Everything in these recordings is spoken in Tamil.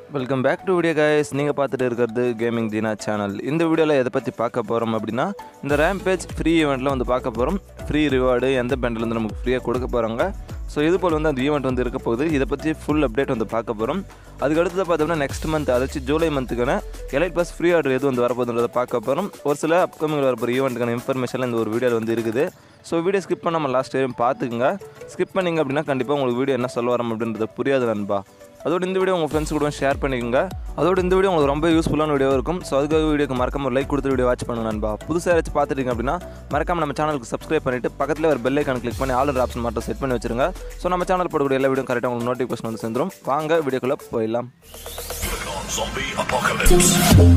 Welcome back to video guys நீங்கள் பார்த்துட்டு இருக்கிறது கேமிங் தீனா சேனல் இந்த வீடியோவில் எதை பற்றி பார்க்க போகிறோம் அப்படின்னா இந்த ரேம்பேஜ் ஃப்ரீ ஈவெண்ட்டில் வந்து பார்க்க போகிறோம் ஃப்ரீ ரிவார்டு எந்த bundle வந்து நமக்கு ஃப்ரீயாக கொடுக்க போகிறாங்க ஸோ இது போல் வந்து அந்த ஈவெண்ட் வந்து இருக்க போகுது இதை பற்றி ஃபுல் அப்டேட் வந்து பார்க்க போகிறோம் அதுக்கு அடுத்தது பார்த்தோம்னா நெக்ஸ்ட் மந்த் அதாச்சும் ஜூலை மந்த்துக்கான எலைட் பாஸ் ஃப்ரீ ஆர்டர் எது வந்து வரப்போகுதுன்றதை பார்க்க போகிறோம் ஒரு சில அப்கமிங் வரப்போகிற ஈவெண்ட்டுக்கான இன்ஃபர்மேஷன் இந்த ஒரு வீடியோவில் வந்து இருக்குது ஸோ வீடியோ ஸ்கிப் பண்ணாமல் லாஸ்ட் வரையும் பார்த்துக்குங்க ஸ்கிப் பண்ணீங்க அப்படின்னா கண்டிப்பாக உங்களுக்கு வீடியோ என்ன சொல்ல வரோம் அப்படின்றது புரியாது நண்பா அதோட இந்த வீடியோ உங்கள் ஃப்ரெண்ட்ஸ் கூட ஷேர் பண்ணிக்கோங்க அதோட இந்த வீடியோ உங்களுக்கு ரொம்ப யூஸ்ஃபுல்லான வீடியோ இருக்கும் ஸோ அதுக்காக வீடியோக்கு மறக்காம ஒரு லைக் கொடுத்து வீடியோ வாட்ச் பண்ணுங்க நண்பா புதுசாக யாராச்சும் பார்த்துட்டீங்க அப்படின்னா மறக்காம நம்ம சேனலுக்கு சப்ஸ்கிரைப் பண்ணிட்டு பக்கத்தில் ஒரு பெல் ஐக்கான் கிளிக் பண்ணி ஆல் ஆப்ஷன் மட்டும் செட் பண்ணி வச்சிருங்க ஸோ நம்ம சேனல் போடக்கூடிய எல்லா வீடியோ கரெக்டாக உங்களுக்கு நோட்டிஃபிகேஷன் வந்து சேர்ந்துரும் வாங்க வீடியோக்குள்ளே போயிடலாம் Zombie apocalypse.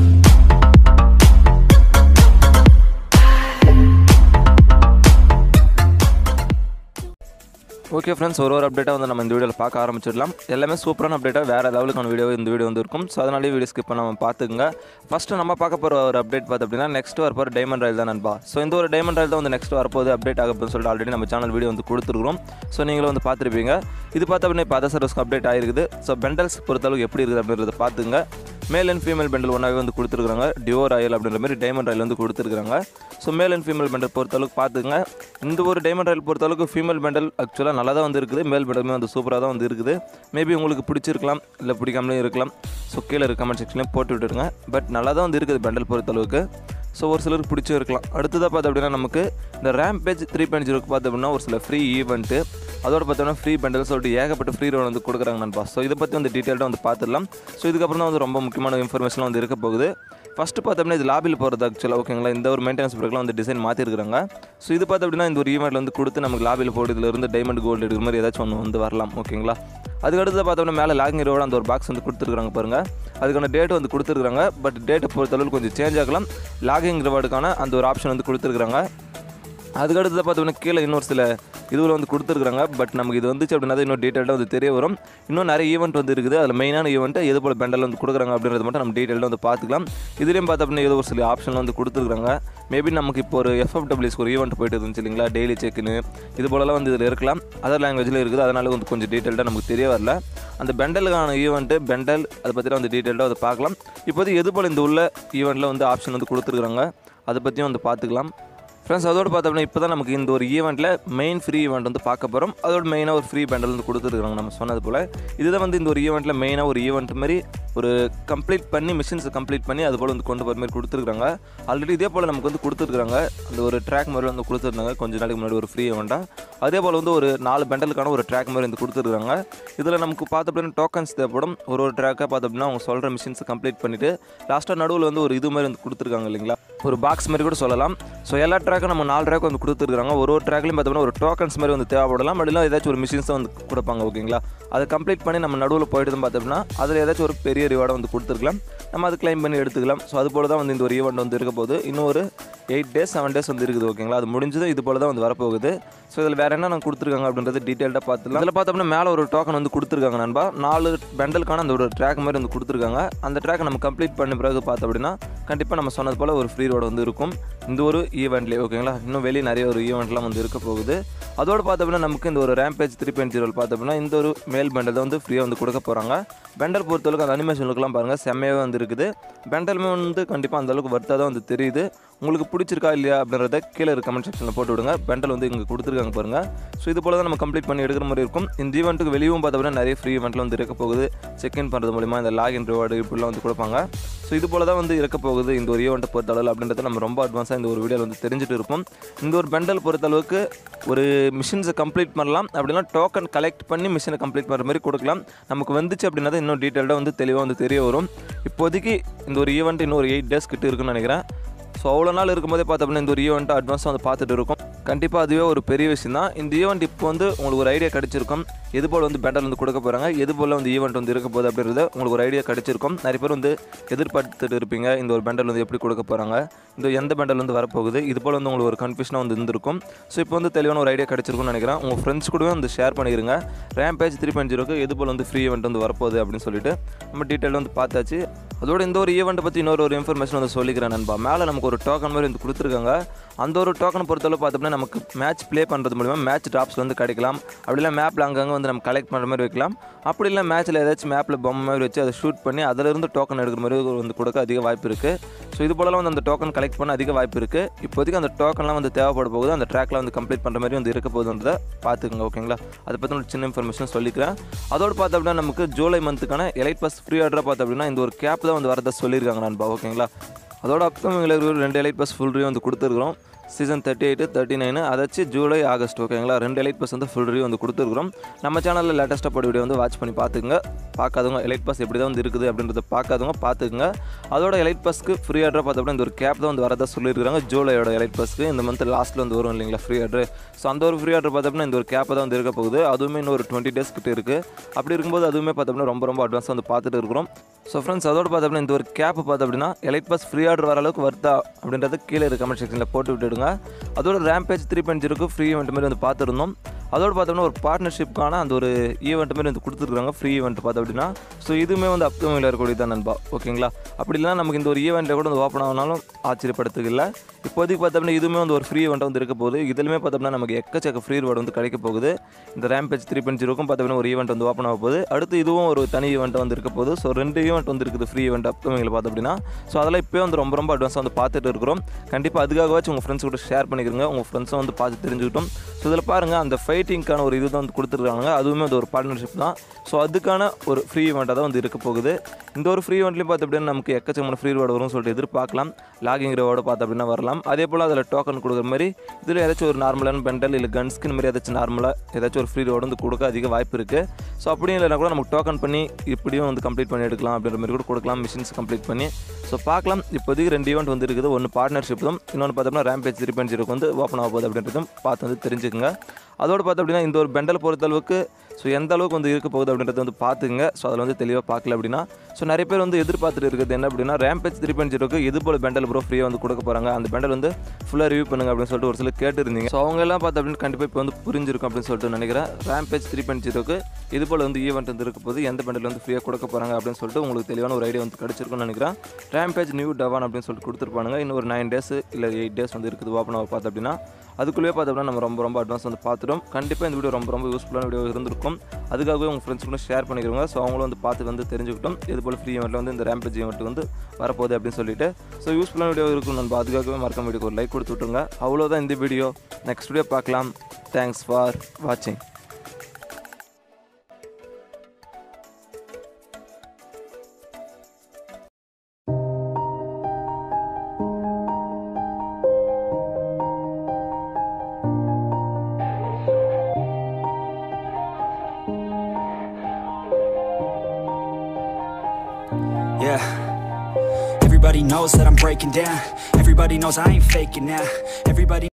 ஓகே ஃப்ரெண்ட்ஸ் ஒரு ஒரு அப்டேட்டாக வந்து நம்ம இந்த வீடியோவில் பார்க்க ஆரம்பிச்சிடலாம் எல்லாமே சூப்பரான அப்டேட்டாக வேறு லெவலுக்கான வீடியோ இந்த வீடியோ வந்து இருக்கும் ஸோ அதனாலே வீடியோ ஸ்கிப் பண்ணாமல் பார்த்துக்குங்க ஃபஸ்ட்டு நம்ம பார்க்க போகிற ஒரு அப்டேட் பார்த்து அப்படின்னா நெக்ஸ்ட் வரப்போகிற டைமண்ட் ரயில் தான் நண்பா ஸோ இந்த ஒரு டைமண்ட் ரயில் தான் வந்து நெக்ஸ்ட் வரப்போகுது அப்டேட் ஆக போகுதுன்னு சொல்லிட்டு ஆல்ரெடி நம்ம சேனல் வீடியோ வந்து கொடுத்துருக்கோம் ஸோ நீங்களும் வந்து பார்த்துருப்பீங்க இது பார்த்த அப்படின்னா இப்போ அதர் சர்வஸ்க்கு அப்டேட் ஆயிருக்குது ஸோ பெண்டல்ஸ் பொறுத்தளவுக்கு எப்படி இருக்குது அப்படின்றத பார்த்துங்க மேல் அண்ட் ஃபீமேல் பெண்டல் ஒன்றாவே வந்து கொடுத்துருக்காங்க டியோ ராயல் அப்படின்ற மாதிரி டைமண்ட் ராயல் வந்து கொடுத்துருக்காங்க ஸோ மேல் அண்ட் ஃபீமேல் பெண்டல் பொறுத்தளவுக்கு பார்த்துங்க இந்த ஒரு டைமண்ட் ராயல் பொறுத்தளவுக்கு ஃபீமேல் பெண்டல் ஆக்சுவலாக நல்லா தான் வந்து இருக்குது மேல் பெண்டலுமே வந்து சூப்பராக தான் வந்து இருக்குது மேபி உங்களுக்கு பிடிச்சிருக்கலாம் இல்லை பிடிக்காமலே இருக்கலாம் ஸோ கீழே இருக்க கமெண்ட் செக்ஷன்லேயும் போட்டு விட்டுருங்க பட் நல்லா தான் வந்து இருக்குது பெண்டல் பொறுத்தளவுக்கு ஸோ ஒரு சிலருக்கு பிடிச்சும் இருக்கலாம் அடுத்ததாக பார்த்து அப்படின்னா நமக்கு இந்த ரேம் பேஜ் த்ரீ பாயிண்ட் ஜீரோக்கு பார்த்து அப்படின்னா ஒரு சில ஃப்ரீ ஈவெண்ட்டு அதோட பார்த்தோம்னா ஃப்ரீ பண்டல் சொல்லிட்டு ஏகப்பட்ட ஃப்ரீ ரோல் வந்து கொடுக்குறாங்க நண்பா ஸோ இதை பற்றி வந்து டீட்டெயில்டாக வந்து பார்த்துடலாம் ஸோ இதுக்கப்புறம் தான் வந்து ரொம்ப முக்கியமான இன்ஃபர்மேஷன் வந்து இருக்க போகுது ஃபஸ்ட்டு பார்த்தோம்னா இது லாபியில் போகிறது ஆக்சுவலாக ஓகேங்களா இந்த ஒரு மெயின்டெனன்ஸ் ப்ரோக்லாம் வந்து டிசைன் மாற்றிருக்காங்க ஸோ இது பார்த்து அப்படின்னா இந்த ஒரு ஈவெண்ட் வந்து கொடுத்து நமக்கு லாபியில் போட்டு இதுல இருந்து டைமண்ட் கோல்டு எடுக்கிற மாதிரி ஏதாச்சும் ஒன்று வந்து வரலாம் ஓகேங்களா அதுக்கடுத்து பார்த்தோம்னா மேலே லாகிங் ரோட அந்த ஒரு பாக்ஸ் வந்து கொடுத்துருக்காங்க பாருங்க அதுக்கான டேட் வந்து கொடுத்துருக்காங்க பட் டேட்டை பொறுத்தளவுக்கு கொஞ்சம் சேஞ்ச் ஆகலாம் லாகிங் ரிவார்டுக்கான அந்த ஒரு ஆப்ஷன் வந்து கொடுத்துருக்காங்க அதுக்கடுத்து பார்த்தோம்னா கீழே இன்னொரு சில இதுவில் வந்து கொடுத்துருக்காங்க பட் நமக்கு இது வந்துச்சு அப்படின்னா தான் இன்னும் டீட்டெயிலாக வந்து தெரிய வரும் இன்னும் நிறைய ஈவெண்ட் வந்து இருக்குது அதில் மெயினான ஈவெண்ட்டு எது போல் பெண்டல் வந்து கொடுக்குறாங்க அப்படின்றது மட்டும் நம்ம டீட்டெயிலாக வந்து பார்த்துக்கலாம் இதுலேயும் பார்த்த அப்படின்னா ஏதோ ஒரு சில ஆப்ஷன் வந்து கொடுத்துருக்காங்க மேபி நமக்கு இப்போ ஒரு எஃப்எஃப்டபிள்யூஸ்க்கு ஒரு ஈவெண்ட் போயிட்டு இருந்துச்சு இல்லைங்களா டெய்லி செக்னு இது போலலாம் வந்து இதில் இருக்கலாம் அதர் லாங்குவேஜில் இருக்குது அதனால வந்து கொஞ்சம் டீட்டெயில்டாக நமக்கு தெரிய வரல அந்த பெண்டலுக்கான ஈவெண்ட்டு பெண்டல் அதை பற்றிலாம் வந்து டீட்டெயில்டாக வந்து பார்க்கலாம் இப்போது எது போல் இந்த உள்ள ஈவெண்ட்டில் வந்து ஆப்ஷன் வந்து கொடுத்துருக்காங்க அதை பற்றியும் வந்து பார்த்துக்கலாம் ஃப்ரெண்ட்ஸ் அதோடு பார்த்தோம்னா இப்போ தான் நமக்கு இந்த ஒரு ஈவெண்ட்டில் மெயின் ஃப்ரீ ஈவெண்ட் வந்து பார்க்க போகிறோம் அதோட மெயினாக ஒரு ஃப்ரீ பேண்டல் வந்து கொடுத்துருக்காங்க நம்ம சொன்னது போல் இதுதான் வந்து இந்த ஒரு ஈவெண்ட்டில் மெயினாக ஒரு ஈவெண்ட் மாதிரி ஒரு கம்ப்ளீட் பண்ணி மிஷின்ஸை கம்ப்ளீட் பண்ணி அது போல் வந்து கொண்டு போகிற மாதிரி கொடுத்துருக்காங்க ஆல்ரெடி இதே போல் நமக்கு வந்து கொடுத்துருக்காங்க அந்த ஒரு ட்ராக் மாதிரி வந்து கொடுத்துருந்தாங்க கொஞ்ச நாளைக்கு முன்னாடி ஒரு ஃப்ரீ ஈவெண்ட்டாக அதே போல் வந்து ஒரு நாலு பெண்டலுக்கான ஒரு ட்ராக் மாதிரி வந்து கொடுத்துருக்காங்க இதில் நமக்கு பார்த்த அப்படின்னா டோக்கன்ஸ் தேவைப்படும் ஒரு ஒரு ட்ராக்காக பார்த்த அப்படின்னா அவங்க சொல்கிற மிஷின்ஸை கம்ப்ளீட் பண்ணிவிட்டு லாஸ்ட்டாக நடுவில் வந்து ஒரு இது மாதிரி வந்து கொடுத்துருக்காங்க இல்லைங்களா ஒரு பாக்ஸ் மாதிரி கூட சொல்லலாம் ஸோ எல்லா ட்ராக்கும் நம்ம நாலு ட்ராக் வந்து கொடுத்துருக்காங்க ஒரு ஒரு ட்ராக்லையும் பார்த்தோம்னா ஒரு டோக்கன்ஸ் மாதிரி வந்து தேவைப்படலாம் அப்படிலாம் ஏதாச்சும் ஒரு மிஷின்ஸ் வந்து கொடுப்பாங்க ஓகேங்களா அதை கம்ப்ளீட் பண்ணி நம்ம நடுவில் போயிட்டு தான் பார்த்தோம்னா அதில் ஏதாச்சும் ஒரு பெரிய ரிவார்டை வந்து கொடுத்துருக்கலாம் நம்ம அது கிளைம் பண்ணி எடுத்துக்கலாம் ஸோ அது போல தான் வந்து இந்த ஒரு ஈவெண்ட் வந்து இருக்க போகுது இன்னும் ஒரு எயிட் டேஸ் செவன் டேஸ் வந்து இருக்குது ஓகேங்களா அது முடிஞ்சது இது போல தான் வந்து வரப்போகுது ஸோ இதில் வேறு என்ன நான் கொடுத்துருக்காங்க அப்படின்றது டீட்டெயில்டாக பார்த்துலாம் இதில் பார்த்தோம்னா மேலே ஒரு டோக்கன் வந்து கொடுத்துருக்காங்க நண்பா நாலு பெண்டலுக்கான அந்த ஒரு ட்ராக் மாதிரி வந்து கொடுத்துருக்காங்க அந்த ட்ராக் நம்ம கம்ப்ளீட் பண்ண பிறகு பார்த்தோம் அப்படின்னா கண்டிப்பாக நம்ம சொன்னது போல் ஒரு ஃப்ரீ ரோடு வந்து இருக்கும் இந்த ஒரு ஈவெண்ட்லேயே ஓகேங்களா இன்னும் வெளியே நிறைய ஒரு ஈவெண்ட்லாம் வந்து இருக்க போகுது அதோடு பார்த்த அப்படின்னா நமக்கு இந்த ஒரு ரேம்பேஜ் த்ரீ பாயிண்ட் ஜீரோ பார்த்த அப்படின்னா இந்த ஒரு மேல் பெண்டல் வந்து ஃப்ரீயாக வந்து கொடுக்க போகிறாங்க பெண்டல் பொறுத்தளவுக்கு அந்த அனிமேஷன் லுக்கெலாம் பாருங்கள் செம்மையாகவே வந்து இருக்குது பெண்டலுமே வந்து கண்டிப்பாக அந்த அளவுக்கு வர்த்தாக தான் வந்து தெரியுது உங்களுக்கு பிடிச்சிருக்கா இல்லையா அப்படின்றத கீழே இருக்க கமெண்ட் செக்ஷனில் போட்டு விடுங்க பெண்டல் வந்து இங்கே கொடுத்துருக்காங்க பாருங்கள் ஸோ இது போல தான் நம்ம கம்ப்ளீட் பண்ணி எடுக்கிற மாதிரி இருக்கும் இந்த ஈவெண்ட்டுக்கு வெளியும் பார்த்தோம்னா நிறைய ஃப்ரீ ஈவெண்ட்டில் வந்து இருக்க போகுது செக் இன் பண்ணுறது மூலிமா இந்த லாகின் ரிவார்டு இப்படிலாம் வந்து கொடுப்பாங்க ஸோ இது போல தான் வந்து இருக்க போகுது இந்த ஒரு ஈவெண்ட்டை பொறுத்தளவு அப்படின்றத நம்ம ரொம்ப அட்வான்ஸாக இந்த ஒரு வீடியோவில் வந்து தெரிஞ்சுட்டு இருப்போம் இந்த ஒரு பெண்டல் பொறுத்தளவுக்கு ஒரு மிஷின்ஸை கம்ப்ளீட் பண்ணலாம் அப்படின்னா டோக்கன் கலெக்ட் பண்ணி மிஷினை கம்ப்ளீட் பண்ணுற மாதிரி கொடுக்கலாம் நமக்கு வந்துச்சு அப்படின்னா இன்னும் டீட்டெயில்டாக வந்து தெளிவாக வந்து தெரிய வரும் இப்போதைக்கு இந்த ஒரு ஈவெண்ட் இன்னும் ஒரு எயிட் டேஸ் கிட்ட இருக்குன்னு நினைக்கிறேன் ஸோ அவ்வளோ நாள் இருக்கும்போதே பார்த்தோம்னா இந்த ஒரு ஈவெண்ட்டை அட்வான்ஸாக வந்து பார்த்துட்டு இருக்கோம் கண்டிப்பாக அதுவே ஒரு பெரிய விஷயம் தான் இந்த ஈவெண்ட் இப்போ வந்து உங்களுக்கு ஒரு ஐடியா கிடச்சிருக்கும் எது போல் வந்து பெண்டல் வந்து கொடுக்க போகிறாங்க எது போல் வந்து ஈவெண்ட் வந்து இருக்க போகுது அப்படின்றது உங்களுக்கு ஒரு ஐடியா கிடச்சிருக்கும் நிறைய பேர் வந்து எதிர்பார்த்துட்டு இருப்பீங்க இந்த ஒரு பெண்டல் வந்து எப்படி கொடுக்க போகிறாங்க இந்த எந்த பெண்டல் வந்து வரப்போகுது இது போல் வந்து உங்களுக்கு ஒரு கன்ஃபியூஷனாக வந்து இருந்திருக்கும் ஸோ இப்போ வந்து தெளிவான ஒரு ஐடியா கிடச்சிருக்கும்னு நினைக்கிறேன் உங்கள் ஃப்ரெண்ட்ஸ் கூடவே வந்து ஷேர் பண்ணிடுங்க ரேம் பேஜ் த்ரீ பாயிண்ட் ஜீரோக்கு எது போல் வந்து ஃப்ரீ ஈவெண்ட் வந்து வரப்போகுது அப்படின்னு சொல்லிட்டு நம்ம டீட்டெயில் வந்து பார்த்தாச்சு அதோட இந்த ஒரு ஈவெண்ட்டை பற்றி இன்னொரு ஒரு இன்ஃபர்மேஷன் வந்து சொல்லிக்கிறேன் நண்பா மேலே நமக்கு ஒரு டோக்கன் மாதிரி வந்து கொடுத்துருக்காங்க அந்த ஒரு டோக்கன் பொறுத்தளவு பார்த்தோம்னா நமக்கு மேட்ச் ப்ளே பண்ணுறது மூலிமா மேட்ச் ட்ராப்ஸ் வந்து கிடைக்கலாம் அப்படி இல்லை மேப்பில் அங்கங்கே வந்து நம்ம கலெக்ட் பண்ணுற மாதிரி வைக்கலாம் அப்படி இல்லை மேட்ச்சில் ஏதாச்சும் மேப்பில் பொம்மை மாதிரி வச்சு அதை ஷூட் பண்ணி அதிலிருந்து டோக்கன் எடுக்கிற மாதிரி வந்து கொடுக்க அதிக வாய்ப்பு இருக்குது ஸோ இது போலலாம் வந்து அந்த டோக்கன் கலெக்ட் பண்ண அதிக வாய்ப்பு இருக்குது இப்போதைக்கு அந்த டோக்கன்லாம் வந்து தேவைப்பட போகுது அந்த ட்ராக்ல வந்து கம்ப்ளீட் பண்ணுற மாதிரி வந்து இருக்க போகுதுன்றதை பார்த்துக்கோங்க ஓகேங்களா அதை பற்றி ஒரு சின்ன இன்ஃபர்மேஷன் சொல்லிக்கிறேன் அதோட பார்த்தோம் அப்படின்னா நமக்கு ஜூலை மந்த்துக்கான எலைட் பாஸ் ஃப்ரீ ஆர்டராக பார்த்தோம் அப்படின்னா இந்த ஒரு கேப் தான் வந்து வரதா சொல்லியிருக்காங்க நண்பா ஓகேங்களா அதோட அப்கமிங்கில் இருக்கிற ரெண்டு எலைட் பாஸ் ஃபுல் ரிவ்யூ வந்து கொடுத்துருக்குறோம் season thirty eight thirty nine அதாச்சு ஜூலை ஆகஸ்ட் ஓகேங்களா ரெண்டு எலைட் பாஸ் வந்து ஃபுல் ரிவ்யூ வந்து கொடுத்துருக்குறோம் நம்ம சேனலில் லேட்டஸ்ட்டாக போட வீடியோ வந்து வாட்ச் பண்ணி பார்த்துங்க பார்க்காதவங்க எலைட் பாஸ் எப்படி தான் வந்து இருக்குது அப்படின்றத பார்க்காதவங்க பார்த்துக்குங்க அதோட எலைட் பாஸ்க்கு ஃப்ரீ ஆர்டராக பார்த்தோம்னா இந்த ஒரு கேப் தான் வந்து வரதா சொல்லியிருக்காங்க ஜூலையோட எலைட் பாஸ்க்கு இந்த மந்த் லாஸ்ட்டில் வந்து வரும் இல்லைங்களா ஃப்ரீ ஆர்டர் ஸோ அந்த ஒரு ஃப்ரீ ஆர்டர் பார்த்தோம்னா இந்த ஒரு கேப்பை தான் வந்து இருக்க போகுது அதுவுமே இன்னும் ஒரு டுவெண்ட்டி டேஸ் கிட்ட இருக்குது அப்படி இருக்கும்போது அதுவுமே பார்த்தோம்னா ரொம்ப ரொம்ப அட்வான்ஸாக வந்து பார்த்துட்டு இருக்கிறோம் ஸோ ஃப்ரெண்ட்ஸ் அதோட பார்த்தோம்னா இந்த ஒரு கேப் பார்த்தோம் அப்படின்னா எலைட் பாஸ் ஃப்ரீ ஆர்டர் வர அளவுக்கு வருதா அப்படின்றது கீழே இருக்க கமெண்ட் செக்ஷனில் போட்டு விட்டுடுங்க அதோட ரேம் பேஜ் த்ரீ பாயிண்ட் ஜீரோக்கு ஃப்ரீ ஈவெண்ட் மாதிரி வந்து பார்த்துருந்தோம் அதோட பார்த்தோம்னா ஒரு பார்ட்னர்ஷிப்க்கான அந்த ஒரு ஈவெண்ட் மாதிரி வந்து கொடுத்துருக்காங்க ஃப்ரீ ஈவெண்ட் பார்த்தோம் அப்படின்னா ஸோ இதுவுமே வந்து அப்கமிங்கில் இருக்கக்கூடிய தான் நண்பா ஓகேங்களா அப்படி இல்லைனா நமக்கு இந்த ஒரு ஈவெண்ட்டை கூட வந்து ஓப்பன் ஆனாலும் ஆச்சரியப்படுத்துக்கு இல்லை இப்போதைக்கு பார்த்தோம்னா இதுவுமே வந்து ஒரு ஃப்ரீ ஈவெண்ட் வந்து இருக்க போகுது இதுலையுமே பார்த்தோம்னா நமக்கு எக்கச்சக்க ஃப்ரீ ரிவார்டு வந்து கிடைக்க போகுது இந்த ரேம் பேஜ் த்ரீ பாயிண்ட் ஜீரோக்கும் பார்த்தோம்னா ஒரு ஈவெண்ட் வந்து ஓப்பன் ஆக போகுது அடுத்து இதுவும் ஒரு தனி ஈவெண்ட் வந்து இருக்க போகுது ஸோ ரெண்டு ஈவெண்ட் வந்து இருக்குது ஃப்ரீ ஈவெண்ட் அப்கமிங்கில் பார்த்தோம் அப்படின்னா ஸோ அதெல்லாம் இப்போ வந்து ரொம்ப ரொம்ப அட்வான்ஸாக வந்து பார்த்துட்டு இருக்கிறோம் கண்டிப்பாக அதுக்காகவாச்சும் உங்கள் ஃப்ரெண்ட்ஸ் கூட ஷேர் பண்ணிக்கிறங்க உங்கள் ஃப்ரெண்ட்ஸும் வந்து பார்த்து தெரிஞ்சுக்கிட்டோம் ஸோ இதில் பாருங்கள் அந்த ஃபைட்டிங்க்கான ஒரு இது தான் வந்து கொடுத்துருக்காங்க அதுவுமே வந்து ஒரு பார்ட்னர்ஷிப் தான் ஸோ அதுக்கான ஒரு ஃப்ரீ ஈவெண்ட்டாக தான் வந்து இருக்க போகுது இந்த ஒரு ஃப்ரீ ஈவெண்ட்லையும் பார்த்து அப்படின்னா நமக்கு எக்கச்சக்கமான ஃப்ரீ ரிவார்டு வரும்னு சொல்லிட்டு எதிர்பார்க்கலாம் லாகிங் ரிவார்டு பார்த்து அப்படின்னா வரலாம் அதே போல் அதில் டோக்கன் கொடுக்குற மாதிரி இதில் ஏதாச்சும் ஒரு நார்மலான பெண்டல் இல்லை கன் ஸ்கின் மாதிரி ஏதாச்சும் நார்மலாக ஏதாச்சும் ஒரு ஃப்ரீ ரிவார்டு வந்து கொடுக்க அதிக வாய்ப்பு இருக்குது ஸோ அப்படியும் இல்லைனா கூட நமக்கு டோக்கன் பண்ணி இப்படியும் வந்து கம்ப்ளீட் பண்ணி எடுக்கலாம் அப்படின்ற மாதிரி கூட கொடுக்கலாம் மிஷின்ஸ் கம்ப்ளீட் பண்ணி ஸோ பார்க்கலாம் இப்போதைக்கு ரெண்டு ஈவெண்ட் வந்து இருக்குது ஒன்று பார்ட்னர்ஷிப் தான் இன்னொன்று பார்த்தோம்னா ரேம் பேஜ் த்ரீ பாயிண்ட் ஜீரோக்கு வந்து ஓப்பன் ஆக போகுது அப்படின்றதும் பார்த்து வந்து தெரிஞ்சுக்கங்க அதோடு பார்த்தோம் அப்படின்னா இந்த ஒரு பெண்டல் பொறுத்தளவுக்கு ஸோ எந்த அளவுக்கு வந்து இருக்க போகுது அப்படின்றத வந்து பார்த்துங்க ஸோ அதில் வந்து தெளிவாக பார்க்கல அப்படின்னா ஸோ நிறைய பேர் வந்து எதிர்பார்த்துட்டு இருக்குது என்ன அப்படின்னா ரேம்பேஜ் த்ரீ பாயிண்ட் ஜீரோக்கு இது போல் பெண்டல் ப்ரோ ஃப்ரீயாக வந்து கொடுக்க போகிறாங்க அந்த பெண்டல் வந்து ஃபுல்லாக ரிவ்யூ பண்ணுங்க அப்படின்னு சொல்லிட்டு ஒரு சிலர் கேட்டுருந்தீங்க ஸோ அவங்க எல்லாம் பார்த்து அப்படின்னு கண்டிப்பாக இப்போ வந்து புரிஞ்சிருக்கும் அப்படின்னு சொல்லிட்டு நினைக்கிறேன் ரேம்பேஜ் த்ரீ பாயிண்ட் ஜீரோக்கு இது போல் வந்து ஈவெண்ட் வந்து இருக்க போது எந்த பெண்டல் வந்து ஃப்ரீயாக கொடுக்க போகிறாங்க அப்படின்னு சொல்லிட்டு உங்களுக்கு தெளிவான ஒரு ஐடியா வந்து கிடச்சிருக்கும்னு நினைக்கிறேன் ரேம்பேஜ் நியூ டவான் அப்படின்னு சொல்லிட்டு கொடுத்துருப்பானுங்க இன்னும் ஒரு நைன் டேஸ் இல்லை எயிட் டேஸ் வந்து இருக்குது ஓப்பன் ஆக பார்த்து அப்படின்னா அதுக்குள்ளேயே பார்த்தோம்னா நம்ம ரொம்ப ரொம்ப அட்வான்ஸ் வந்து பார்த்துட்டோம் கண்டிப்பாக இந்த வீடியோ ரொம்ப ரொம்ப யூஸ்ஃபுல்லான வீடியோ இருந்திருக்கும் அதுக்காகவே உங்கள் ஃப்ரெண்ட்ஸ் கூட ஷேர் பண்ணிக்கிறவங்க ஸோ அவங்களும் வந்து பார்த்து வந்து தெரிஞ்சுக்கிட்டோம் இது போல் ஃப்ரீ ஈவெண்ட்டில் வந்து இந்த ரேம்பேஜ் ஈவெண்ட் வந்து வரப்போகுது அப்படின்னு சொல்லிட்டு ஸோ யூஸ்ஃபுல்லான வீடியோ இருக்கும் நம்ம அதுக்காகவே மறக்காம வீடியோக்கு ஒரு லைக் கொடுத்து விட்ருங்க அவ்வளோதான் இந்த வீடியோ நெக்ஸ்ட் வீடியோ பார்க்கலாம் தேங்க்ஸ் ஃபார் வாட்சிங் Yeah. Everybody knows that I'm breaking down. Everybody knows I ain't faking now. Everybody